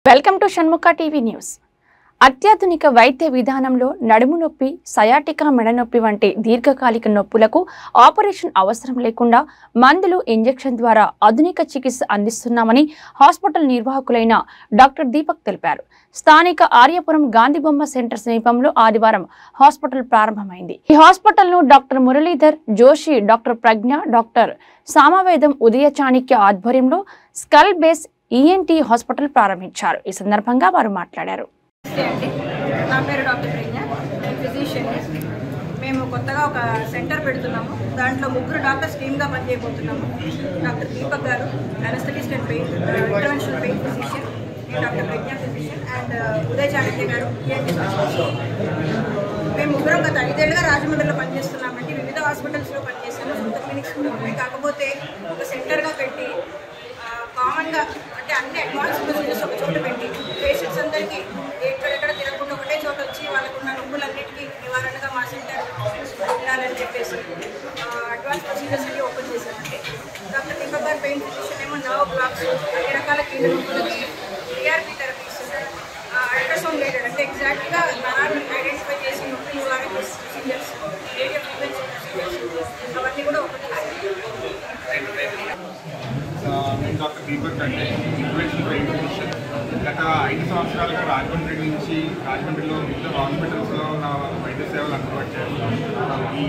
Welcome to Shanmukha TV news అత్యాధునిక వైద్య విధానంలో నడుము నొప్పి సయాటికా మెడ నొప్పి వంటి దీర్ఘకాలిక నొప్పులకు ఆపరేషన్ అవసరం లేకుండా మందులు ఇంజెక్షన్ ద్వారా ఆధునిక చికిత్స అందిస్తున్నామని హాస్పిటల్ నిర్వాహకులైన డాక్టర్ దీపక్ తెలిపారు స్థానిక ఆర్యపురం గాంధీబొమ్మ సెంటర్ సమీపంలో ఆదివారం హాస్పిటల్ ప్రారంభమైంది ఈ హాస్పిటల్ను doctor Muralidhar Joshi doctor Pragna doctor Samavedam Udaya Chanikya ఆధ్వర్యంలో స్కల్ బేస్ ఈఎన్టీ హాస్పిటల్ ప్రారంభించారు ఈ సందర్భంగా వారు మాట్లాడారు నమస్తే అండి నా పేరు డాక్టర్ ప్రజ్ఞ నేను ఫిజిషియన్ మేము కొత్తగా ఒక సెంటర్ పెడుతున్నాము దాంట్లో ముగ్గురు డాక్టర్స్ టీమ్గా పనిచేయబోతున్నాము doctor Deepak garu anaesthetist and pain interventional pain physician నేను doctor Pragna physician and Uday Chanakya garu ENT specialist. మేము ముగ్గురం గత ఐదేళ్ళుగా రాజమండ్రిలో పనిచేస్తున్నామండి వివిధ హాస్పిటల్స్లో పనిచేసాము సొంత క్లినిక్స్ కూడా ఉన్నాయి కాకపోతే ఒక సెంటర్గా పెట్టి కామన్గా అంటే అన్ని అడ్వాన్స్ ప్రొసీజర్స్ ఒక చోట పెట్టి పేషెంట్స్ అందరికీ ఎక్కడెక్కడ తిరగకుండా ఒకటే చోట వచ్చి వాళ్ళకున్న నొప్పులన్నిటికీ నివారణగా మా సెంటర్ ఉండాలని చెప్పేసి అడ్వాన్స్ ప్రొసీజర్స్ అన్ని ఓపెన్ చేశామండి doctor Deepak garu pain physician ఏమో నర్వ్ బ్లాక్స్ అన్ని రకాల కీళ్ళ నొప్పులకి టీఆర్పీ థెరపీస్ అల్ట్రాసౌండ్ రేటెడ్ అంటే ఎగ్జాక్ట్గా నరాన్ని ఐడెంటిఫై చేసి నొప్పి నివారణ ప్రొసీజర్స్ రేడియో ఫ్రీక్వెన్సీ ప్రొసీజర్స్ అవన్నీ కూడా ఓపెన్ చేశారు ఆ, నేను డాక్టర్ దీపక్ అంటే ఇంటర్నేషనల్ పెయిన్ ఫిజిషియన్ గత ఐదు సంవత్సరాలుగా రాజమండ్రి నుంచి రాజమండ్రిలో వివిధ హాస్పిటల్స్లో ఉన్న వైద్య సేవలు అందుబాటు చేస్తున్నాం ఈ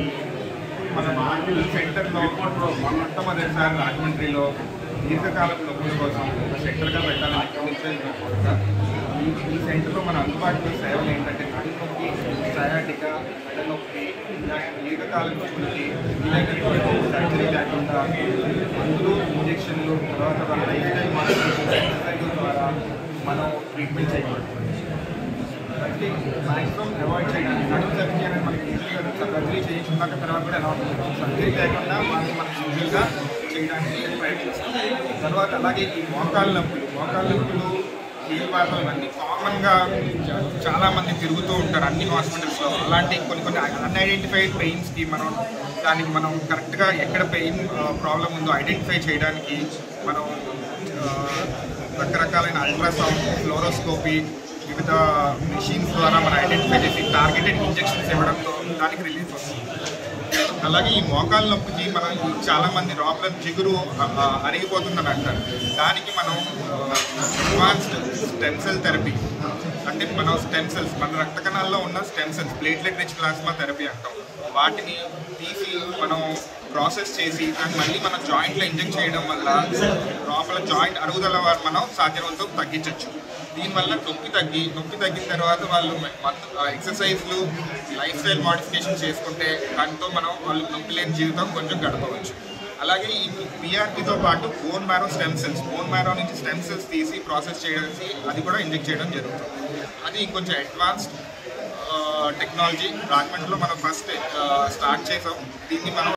మన ఈ సెంటర్లో మొట్టమొదటిసారి రాజమండ్రిలో దీర్ఘకాలపు నొప్పుల కోసం ఒక సెంటర్గా పెట్టాలని ఎప్పటి నుంచో ఇది నా కోరిక ఈ ఈ సెంటర్లో మన అందుబాటులో సేవలు ఏంటంటే నడుము నొప్పి సయాటిక మెడ నొప్పి ఇలాంటి దీర్ఘకాలం నొప్పులకి ఇలాంటి సర్జరీ లేకుండా మందులు ఇంజెక్షన్లు తర్వాత మన లైఫ్ స్టైల్ మాడిఫికేషన్ ఎక్సర్సైజ్ ద్వారా మనం ట్రీట్మెంట్ చేయబడుతుంది అంటే మాక్సిమం అవాయిడ్ చేయడానికి నడుము సర్జరీ అనేది మనకి ఈజీగా సర్జరీ చేయించుకున్నాక తర్వాత కూడా ఎలా ఉంటుంది సర్జరీ లేకుండా మనం మనకి యూజువల్గా చేయడానికి ప్రయత్నిస్తాం తర్వాత అలాగే ఈ మోకాళ్ళ నొప్పులు మోకాళ్ళ నొప్పులు కీళ్ళపాతలు ఇవన్నీ కామన్గా చాలా మంది తిరుగుతూ ఉంటారు అన్ని హాస్పిటల్స్లో అలాంటి కొన్ని కొన్ని అన్ఐడెంటిఫైడ్ పెయిన్స్కి మనం దానికి మనం కరెక్ట్గా ఎక్కడ పెయిన్ ప్రాబ్లం ఉందో ఐడెంటిఫై చేయడానికి మనం ఆ, రకరకాలైన అల్ట్రాసౌండ్ ఫ్లోరోస్కోపీ వివిధ మెషిన్స్ ద్వారా మనం ఐడెంటిఫై చేసి టార్గెటెడ్ ఇంజెక్షన్స్ ఇవ్వడంతో దానికి రిలీఫ్ వస్తుంది అలాగే ఈ మోకాళ్ళ నొప్పికి మనం చాలా మంది లోపల జిగురు ఆ, ఆ, అరిగిపోతుందని అంటారు దానికి మనం అడ్వాన్స్డ్ స్టెమ్ సెల్ థెరపీ అంటే మనం స్టెమ్ సెల్స్ మన రక్త కణాల్లో ఉన్న stem cells platelet rich plasma therapy అంటాం వాటిని తీసి మనం ప్రాసెస్ చేసి దాన్ని మళ్ళీ మన జాయింట్లో ఇంజెక్ట్ చేయడం వల్ల లోపల జాయింట్ అరుగుదల వల్ల మనం సాధ్యమంతో తగ్గించవచ్చు దీనివల్ల నొప్పి తగ్గి నొప్పి తగ్గిన తర్వాత వాళ్ళు ఎక్సర్సైజ్లు లైఫ్ స్టైల్ మోడిఫికేషన్ చేసుకుంటే దాంతో మనం వాళ్ళు నొప్పి లేని జీవితం కొంచెం గడపవచ్చు అలాగే ఈ పిఆర్పితో పాటు bone marrow stem cells bone marrow నుంచి స్టెమ్ సెల్స్ తీసి ప్రాసెస్ చేయడానికి అది కూడా ఇంజెక్ట్ చేయడం జరుగుతుంది అది ఇంకొంచెం అడ్వాన్స్డ్ టెక్నాలజీ రాజమండ్రిలో మనం ఫస్ట్ స్టార్ట్ చేసాం దీన్ని మనం